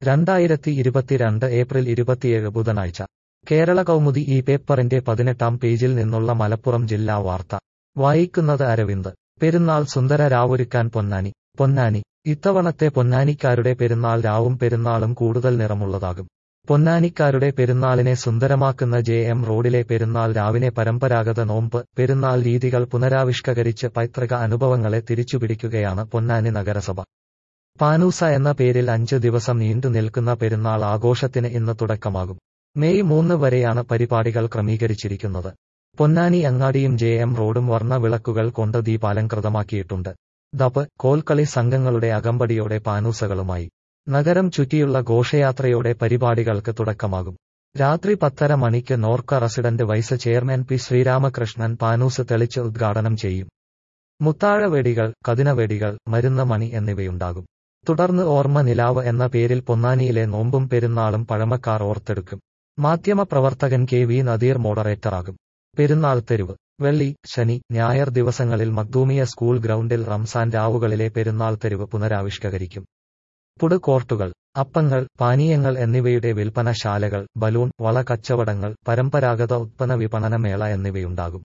രണ്ടായിരത്തി ഇരുപത്തിരണ്ട് ഏപ്രിൽ ഇരുപത്തിയേഴ് ബുധനാഴ്ച കേരള കൗമുദി ഈ പേപ്പറിന്റെ പതിനെട്ടാം പേജിൽ നിന്നുള്ള മലപ്പുറം ജില്ലാ വാർത്ത വായിക്കുന്നത് അരവിന്ദ് പെരുന്നാൾ സുന്ദര രാവൊരുക്കാൻ പൊന്നാനി പൊന്നാനി ഇത്തവണത്തെ പൊന്നാനിക്കാരുടെ പെരുന്നാൾ രാവും പെരുന്നാളും കൂടുതൽ നിറമുള്ളതാകും പൊന്നാനിക്കാരുടെ പെരുന്നാളിനെ സുന്ദരമാക്കുന്ന ജെ എം റോഡിലെ പെരുന്നാൾ രാവിനെ പരമ്പരാഗത നോമ്പ് പെരുന്നാൾ രീതികൾ പുനരാവിഷ്കരിച്ച് പൈതൃക അനുഭവങ്ങളെ തിരിച്ചുപിടിക്കുകയാണ് പൊന്നാനി നഗരസഭ പാനൂസ എന്ന പേരിൽ അഞ്ച് ദിവസം നീണ്ടു നിൽക്കുന്ന പെരുന്നാൾ ആഘോഷത്തിന് ഇന്ന് തുടക്കമാകും മെയ് മൂന്ന് വരെയാണ് പരിപാടികൾ ക്രമീകരിച്ചിരിക്കുന്നത് പൊന്നാനി അങ്ങാടിയും ജെ എം റോഡും വർണ്ണ വിളക്കുകൾ കൊണ്ട് ദീപാലങ്കൃതമാക്കിയിട്ടുണ്ട് ദപ് കോൽക്കളി സംഘങ്ങളുടെ അകമ്പടിയോടെ പാനൂസകളുമായി നഗരം ചുറ്റിയുള്ള ഘോഷയാത്രയോടെ പരിപാടികൾക്ക് തുടക്കമാകും രാത്രി പത്തര മണിക്ക് Norka resident vice chairman P Sreeramakrishnan പാനൂസ് തെളിച്ച് ഉദ്ഘാടനം ചെയ്യും മുത്താഴവെടികൾ കതിനവെടികൾ മരുന്ന് മണി എന്നിവയുണ്ടാകും തുടർന്ന് ഓർമ്മ നിലാവ് എന്ന പേരിൽ പൊന്നാനിയിലെ നോമ്പും പെരുന്നാളും പഴമക്കാർ ഓർത്തെടുക്കും മാധ്യമപ്രവർത്തകൻ കെ വി നദീർ മോഡറേറ്ററാകും പെരുന്നാൾ തെരുവ് വെള്ളി ശനി ഞായർ ദിവസങ്ങളിൽ മഖ്ദൂമിയ സ്കൂൾ ഗ്രൗണ്ടിൽ റംസാൻ രാവുകളിലെ പെരുന്നാൾ തെരുവ് പുനരാവിഷ്കരിക്കും ഫുഡ് കോർട്ടുകൾ അപ്പങ്ങൾ പാനീയങ്ങൾ എന്നിവയുടെ വിൽപ്പനശാലകൾ ബലൂൺ വള കച്ചവടങ്ങൾ പരമ്പരാഗത ഉത്പന്ന വിപണന മേള എന്നിവയുണ്ടാകും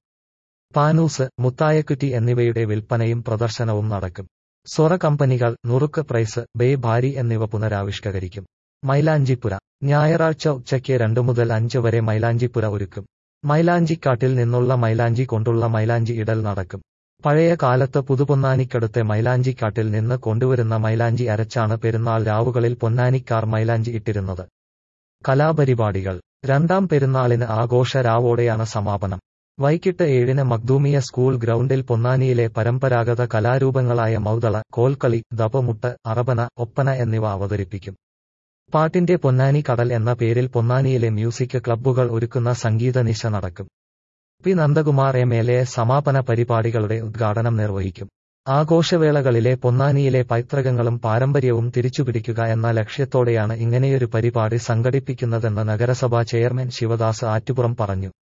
പാനൂസ് മുത്തായക്കുറ്റി എന്നിവയുടെ വിൽപ്പനയും പ്രദർശനവും നടക്കും സ്വറ കമ്പനികൾ നുറുക്ക് പ്രൈസ് ബേ ഭാരി എന്നിവ പുനരാവിഷ്കരിക്കും മൈലാഞ്ചിപ്പുര ഞായറാഴ്ച ഉച്ചയ്ക്ക് രണ്ടു മുതൽ അഞ്ച് വരെ മൈലാഞ്ചിപ്പുര ഒരുക്കും മൈലാഞ്ചിക്കാട്ടിൽ നിന്നുള്ള മൈലാഞ്ചി കൊണ്ടുള്ള മൈലാഞ്ചി ഇടൽ നടക്കും പഴയ കാലത്ത് പുതുപൊന്നാനിക്കടുത്തെ മൈലാഞ്ചിക്കാട്ടിൽ നിന്ന് കൊണ്ടുവരുന്ന മൈലാഞ്ചി അരച്ചാണ് പെരുന്നാൾ രാവുകളിൽ പൊന്നാനിക്കാർ മൈലാഞ്ചി ഇട്ടിരുന്നത് കലാപരിപാടികൾ രണ്ടാം പെരുന്നാളിന് ആഘോഷ രാവോടെയാണ് സമാപനം വൈകിട്ട് ഏഴിന് മഖ്ദൂമിയ സ്കൂൾ ഗ്രൗണ്ടിൽ പൊന്നാനിയിലെ പരമ്പരാഗത കലാരൂപങ്ങളായ മൗതള കോൽക്കളി ദപമുട്ട് അറബന ഒപ്പന എന്നിവ അവതരിപ്പിക്കും പാട്ടിന്റെ പൊന്നാനി കടൽ എന്ന പേരിൽ പൊന്നാനിയിലെ മ്യൂസിക് ക്ലബ്ബുകൾ ഒരുക്കുന്ന സംഗീത നിശ നടക്കും P Nandakumar M L A സമാപന പരിപാടികളുടെ ഉദ്ഘാടനം നിർവഹിക്കും ആഘോഷവേളകളിലെ പൊന്നാനിയിലെ പൈതൃകങ്ങളും പാരമ്പര്യവും തിരിച്ചുപിടിക്കുക എന്ന ലക്ഷ്യത്തോടെയാണ് ഇങ്ങനെയൊരു പരിപാടി സംഘടിപ്പിക്കുന്നതെന്ന് നഗരസഭാ ചെയർമാൻ ശിവദാസ് ആറ്റുപുറം പറഞ്ഞു